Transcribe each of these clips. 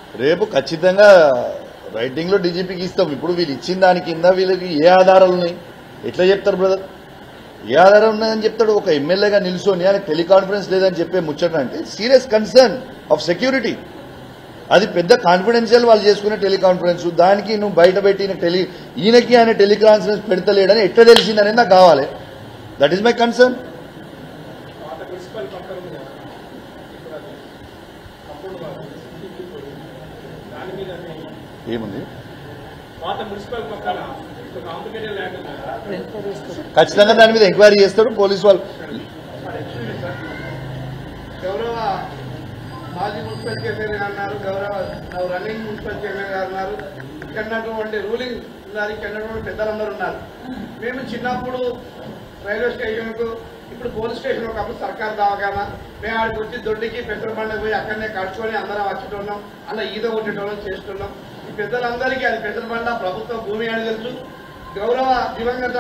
రేపు ఖచ్చితంగా రైటింగ్ లో డీజీపీకి ఇస్తాం ఇప్పుడు వీళ్ళు ఇచ్చిన దాని కింద వీళ్ళకి ఏ ఆధారాలు ఉన్నాయి ఎట్లా చెప్తారు బ్రదర్ ఏ ఆధారం ఉన్నదని చెప్తాడు ఒక ఎమ్మెల్యేగా నిల్చొని ఆయన టెలికాన్ఫరెన్స్ లేదని చెప్పే ముచ్చట అంటే సీరియస్ కన్సర్న్ ఆఫ్ సెక్యూరిటీ అది పెద్ద కాన్ఫిడెన్షియల్ వాళ్ళు చేసుకునే టెలికాన్ఫరెన్స్ దానికి నువ్వు బయట పెట్టిన టెలి ఈయనకి ఆయన టెలికాన్ఫరెన్స్ పెడతలేడని ఎట్లా తెలిసిందనేది నాకు కావాలి దట్ ఈస్ మై కన్సర్న్ పాత మున్సిపల్ పక్కన ఉంది కదా ఇప్పుడు అది కంపౌండ్ వాల్ దాని మీద మీ- ఏముంది పాత మున్సిపల్ పక్కన ఇప్పుడు కాంప్లికేటెడ్ ల్యాండ్ ఉంది కదా ఖచ్చితంగా దాని మీద ఎంక్వైరీ చేస్తాడు పోలీసు వాళ్ళు గౌరవ మాజీ మున్సిపల్ చైర్మన్ గారు అన్నారు గౌరవ రన్నింగ్ మున్సిపల్ చైర్మన్ గారు అన్నారు ఇక్కడ ఉన్నటువంటి రూలింగ్ ఉన్నారు ఇక్కడ ఉన్నటువంటి పెద్దలందరూ ఉన్నారు మేము చిన్నప్పుడు రైల్వే స్టేషన్ కు ఇప్పుడు పోలీస్ స్టేషన్ ఒకప్పుడు సర్కార్ దవాఖానా మేము ఆడికి వచ్చి దొడ్డికి పెట్రోల్ బండకు పోయి అక్కడనే కడుచుకొని అందరం వచ్చేటోళ్ళం అలా ఈత కొట్టేటోళ్ళం చేస్తున్నాం ఈ పెద్దలందరికీ అది పెట్రోల్ బండ ప్రభుత్వ భూమి అని తెలుసు గౌరవ దివంగత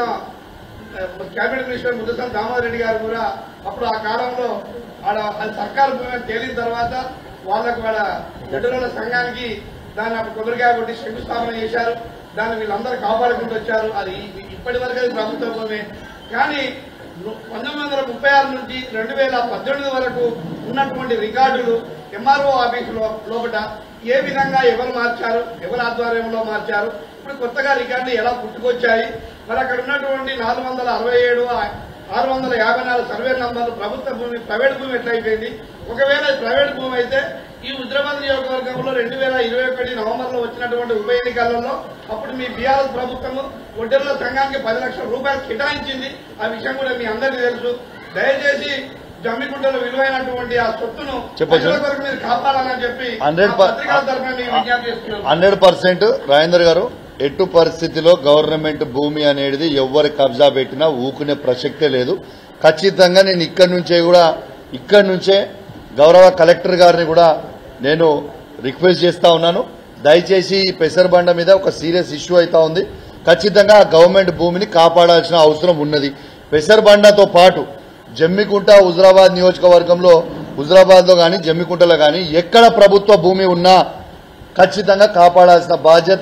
కేబినెట్ మినిస్టర్ ముద్దసం దామోదర్ రెడ్డి గారు కూడా అప్పుడు ఆ కాలంలో ఆడ అది సర్కారు భూమి అని తేలిన తర్వాత వాళ్ళకు వాళ్ళ ఎడ్డల సంఘానికి దాన్ని అప్పుడు కొబ్బరికాయ కొట్టి శంకుస్థాపన చేశారు దాన్ని వీళ్ళందరూ కాపాడుకుంటూ వచ్చారు అది ఇ- ఇప్పటి వరకు అది ప్రభుత్వ భూమి కానీ పంతొమ్మిది వందల ముప్పై ఆరు నుంచి రెండు వేల పద్దెనిమిది వరకు ఉన్నటువంటి రికార్డులు ఎంఆర్ఓ ఆఫీసులో లోపల ఏ విధంగా ఎవరు మార్చారు ఎవరి ఆధ్వర్యంలో మార్చారు ఇప్పుడు కొత్తగా రికార్డులు ఎలా పుట్టుకొచ్చాయి మరి అక్కడ ఉన్నటువంటి నాలుగు వందల అరవై ఏడు ఆరు వందల యాభై నాలుగు సర్వే నంబర్లు ప్రభుత్వ భూమి ప్రైవేట్ భూమి ఎట్లయిపోయింది ఒకవేళ ఇది ప్రైవేట్ భూమి అయితే ఈ హుద్రాబాద్ నియోజకవర్గంలో రెండు వేల ఇరవై ఒకటి నవంబర్ లో వచ్చినటువంటి ఉప ఎన్నికలలో అప్పుడు మీ బీఆర్ఎస్ ప్రభుత్వము ఒడ్డెర్ల సంఘానికి పది లక్షల రూపాయలు కేటాయించింది ఆ విషయం కూడా మీ అందరికీ తెలుసు దయచేసి జమ్మికుంటలో విలువైనటువంటి ఆ సొత్తును చెప్పొచ్చు. ప్రజల కొరకు మీరు కాపాడాలని చెప్పి హండ్రెడ్ ఆ పత్రికల తరఫున మీకు విజ్ఞప్తి చేస్తున్నాను హండ్రెడ్ పర్సెంట్ రాజేందర్ గారు ఎట్టు పరిస్థితిలో గవర్నమెంట్ భూమి అనేది ఎవరి కబ్జా పెట్టినా ఊకునే ప్రసక్తే లేదు ఖచ్చితంగా నేను ఇక్కడి నుంచే కూడా ఇక్కడి నుంచే గౌరవ కలెక్టర్ గారిని కూడా నేను రిక్వెస్ట్ చేస్తా ఉన్నాను దయచేసి ఈ పెసరబండ మీద ఒక సీరియస్ ఇష్యూ అవుతా ఉంది ఖచ్చితంగా ఆ గవర్నమెంట్ భూమిని కాపాడాల్సిన అవసరం ఉన్నది పెసరబండతో పాటు జమ్మికుంట హుజరాబాద్ నియోజకవర్గంలో హుజరాబాద్ లో కానీ జమ్మికుంటలో కానీ ఎక్కడ ప్రభుత్వ భూమి ఉన్నా ఖచ్చితంగా కాపాడాల్సిన బాధ్యత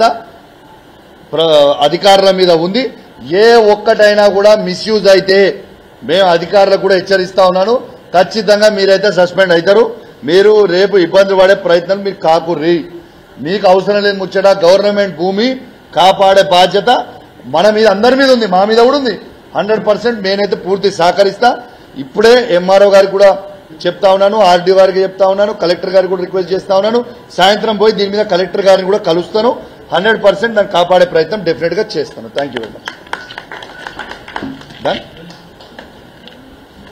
ప్ర- అధికారుల మీద ఉంది ఏ ఒక్కటైనా కూడా మిస్యూజ్ అయితే మేము అధికారులకు కూడా హెచ్చరిస్తా ఉన్నాను ఖచ్చితంగా మీరైతే సస్పెండ్ అవుతారు మీరు రేపు ఇబ్బంది పడే ప్రయత్నం మీరు కాకుర్రి మీకు అవసరం లేని ముచ్చట గవర్నమెంట్ భూమి కాపాడే బాధ్యత మన మీద అందరి మీద ఉంది మా మీద కూడా ఉంది హండ్రెడ్ పర్సెంట్ నేనైతే పూర్తి సహకరిస్తా ఇప్పుడే ఎంఆర్ఓ గారికి కూడా చెప్తా ఉన్నాను ఆర్డీ వారికి చెప్తా ఉన్నాను కలెక్టర్ గారికి కూడా రిక్వెస్ట్ చేస్తా ఉన్నాను సాయంత్రం పోయి దీని మీద కలెక్టర్ గారిని కూడా కలుస్తాను హండ్రెడ్ పర్సెంట్ దాన్ని కాపాడే ప్రయత్నం డెఫినెట్ గా చేస్తాను thank you very much done